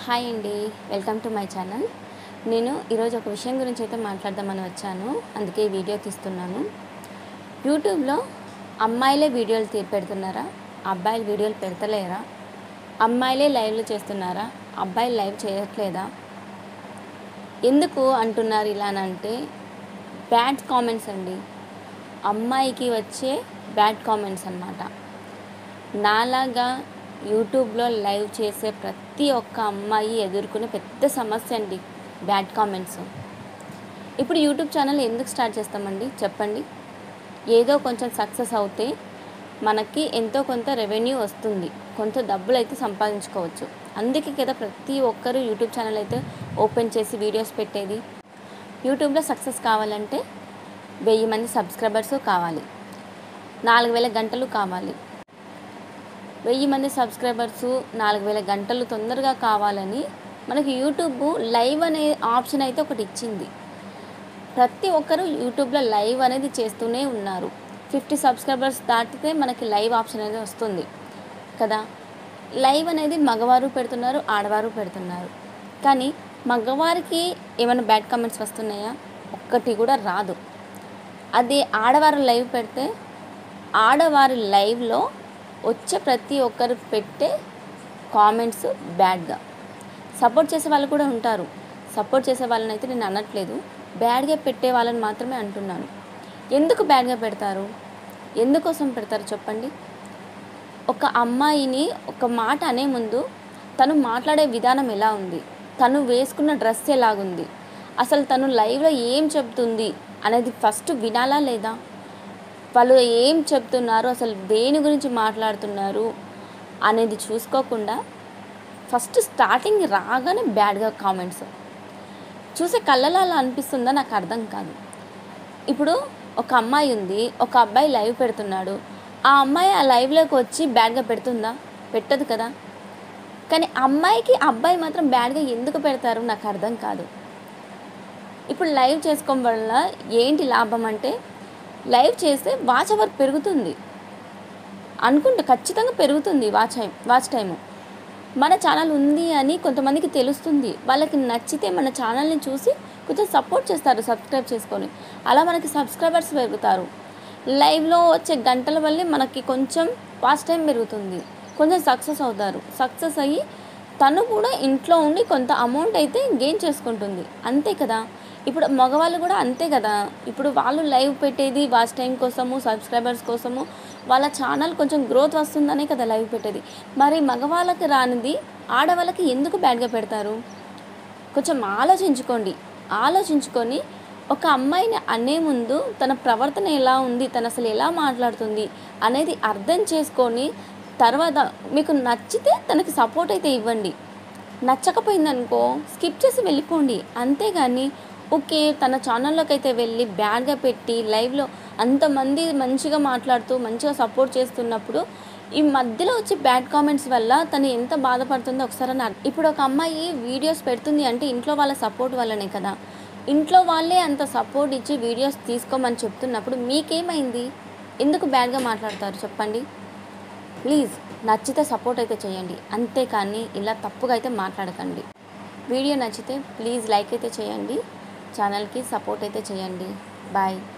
hi అండి welcome to my channel నేను ఈరోజు ఒక విషయం గురించి అయితే మాట్లాడదామని వచ్చాను అందుకే ఈ వీడియో తీస్తున్నాను యూట్యూబ్లో అమ్మాయిలే వీడియోలు తీ పెడుతున్నారా అబ్బాయిలు వీడియోలు పెడతలేరా అమ్మాయిలే లైవ్లు చేస్తున్నారా అబ్బాయిలు లైవ్ చేయట్లేదా ఎందుకు అంటున్నారు ఇలా అని అంటే బ్యాడ్ కామెంట్స్ అండి అమ్మాయికి వచ్చే బ్యాడ్ కామెంట్స్ అన్నమాట నాలాగా యూట్యూబ్లో లైవ్ చేసే ప్రతి ఒక్క అమ్మాయి ఎదుర్కొనే పెద్ద సమస్య అండి బ్యాడ్ కామెంట్స్ ఇప్పుడు యూట్యూబ్ ఛానల్ ఎందుకు స్టార్ట్ చేస్తామండి చెప్పండి ఏదో కొంచెం సక్సెస్ అవుతే మనకి ఎంతో కొంత రెవెన్యూ వస్తుంది కొంత డబ్బులు అయితే సంపాదించుకోవచ్చు అందుకే కదా ప్రతి ఒక్కరూ యూట్యూబ్ ఛానల్ అయితే ఓపెన్ చేసి వీడియోస్ పెట్టేది యూట్యూబ్లో సక్సెస్ కావాలంటే వెయ్యి మంది సబ్స్క్రైబర్స్ కావాలి నాలుగు వేల గంటలు కావాలి వెయ్యి మంది సబ్స్క్రైబర్స్ నాలుగు వేల గంటలు తొందరగా కావాలని మనకి యూట్యూబ్ లైవ్ అనే ఆప్షన్ అయితే ఒకటి ఇచ్చింది ప్రతి ఒక్కరూ యూట్యూబ్లో లైవ్ అనేది చేస్తూనే ఉన్నారు ఫిఫ్టీ సబ్స్క్రైబర్స్ దాటితే మనకి లైవ్ ఆప్షన్ అనేది వస్తుంది కదా లైవ్ అనేది మగవారు పెడుతున్నారు ఆడవారు పెడుతున్నారు కానీ మగవారికి ఏమైనా బ్యాడ్ కామెంట్స్ వస్తున్నాయా ఒక్కటి కూడా రాదు అది ఆడవారు లైవ్ పెడితే ఆడవారి లైవ్లో వచ్చే ప్రతి ఒక్కరు పెట్టే కామెంట్స్ బ్యాడ్గా సపోర్ట్ చేసే వాళ్ళు కూడా ఉంటారు సపోర్ట్ చేసే వాళ్ళని అయితే నేను అనట్లేదు బ్యాడ్గా పెట్టే వాళ్ళని మాత్రమే అంటున్నాను ఎందుకు బ్యాడ్గా పెడతారు ఎందుకోసం పెడతారు చెప్పండి ఒక అమ్మాయిని ఒక మాట అనే ముందు తను మాట్లాడే విధానం ఎలా ఉంది తను వేసుకున్న డ్రెస్ ఎలాగుంది అసలు తను లైవ్లో ఏం చెప్తుంది అనేది ఫస్ట్ వినాలా లేదా వాళ్ళు ఏం చెప్తున్నారు అసలు దేని గురించి మాట్లాడుతున్నారు అనేది చూసుకోకుండా ఫస్ట్ స్టార్టింగ్ రాగానే బ్యాడ్గా కామెంట్స్ చూసే కళ్ళలో అలా అనిపిస్తుందా నాకు అర్థం కాదు ఇప్పుడు ఒక అమ్మాయి ఉంది ఒక అబ్బాయి లైవ్ పెడుతున్నాడు ఆ అమ్మాయి ఆ లైవ్లోకి వచ్చి బ్యాడ్గా పెడుతుందా పెట్టదు కదా కానీ అమ్మాయికి అబ్బాయి మాత్రం బ్యాడ్గా ఎందుకు పెడతారు నాకు అర్థం కాదు ఇప్పుడు లైవ్ చేసుకోవడం వల్ల ఏంటి లాభం అంటే లైవ్ చేస్తే వాచ్ అవర్ పెరుగుతుంది అనుకుంటే ఖచ్చితంగా పెరుగుతుంది వాచ్ టైం వాచ్ టైము మన ఛానల్ ఉంది అని కొంతమందికి తెలుస్తుంది వాళ్ళకి నచ్చితే మన ఛానల్ని చూసి కొంచెం సపోర్ట్ చేస్తారు సబ్స్క్రైబ్ చేసుకొని అలా మనకి సబ్స్క్రైబర్స్ పెరుగుతారు లైవ్లో వచ్చే గంటల వల్లే మనకి కొంచెం వాచ్ టైం పెరుగుతుంది కొంచెం సక్సెస్ అవుతారు సక్సెస్ అయ్యి తను కూడా ఇంట్లో ఉండి కొంత అమౌంట్ అయితే గెయిన్ చేసుకుంటుంది అంతే కదా ఇప్పుడు మగవాళ్ళు కూడా అంతే కదా ఇప్పుడు వాళ్ళు లైవ్ పెట్టేది వాచ్ టైం కోసము సబ్స్క్రైబర్స్ కోసము వాళ్ళ ఛానల్ కొంచెం గ్రోత్ వస్తుందనే కదా లైవ్ పెట్టేది మరి మగవాళ్ళకి రానిది ఆడవాళ్ళకి ఎందుకు బ్యాడ్గా పెడతారు కొంచెం ఆలోచించుకోండి ఆలోచించుకొని ఒక అమ్మాయిని అనే ముందు తన ప్రవర్తన ఎలా ఉంది తను అసలు ఎలా మాట్లాడుతుంది అనేది అర్థం చేసుకొని తర్వాత మీకు నచ్చితే తనకి సపోర్ట్ అయితే ఇవ్వండి నచ్చకపోయిందనుకో స్కిప్ చేసి వెళ్ళిపోండి అంతేగాని ఓకే తన ఛానల్లోకి అయితే వెళ్ళి బ్యాడ్గా పెట్టి లైవ్లో అంతమంది మంచిగా మాట్లాడుతూ మంచిగా సపోర్ట్ చేస్తున్నప్పుడు ఈ మధ్యలో వచ్చే బ్యాడ్ కామెంట్స్ వల్ల తను ఎంత బాధపడుతుందో ఒకసారి అని అర్థం- ఇప్పుడు ఒక అమ్మాయి వీడియోస్ పెడుతుంది అంటే ఇంట్లో వాళ్ళ సపోర్ట్ వల్లనే కదా ఇంట్లో వాళ్ళే అంత సపోర్ట్ ఇచ్చి వీడియోస్ తీసుకోమని చెప్తున్నప్పుడు మీకేమైంది ఎందుకు బ్యాడ్గా మాట్లాడతారు చెప్పండి ప్లీజ్ నచ్చితే సపోర్ట్ అయితే చేయండి అంతేకాని ఇలా తప్పుగా అయితే మాట్లాడకండి వీడియో నచ్చితే ప్లీజ్ లైక్ అయితే చేయండి ఛానల్కి సపోర్ట్ అయితే చేయండి బాయ్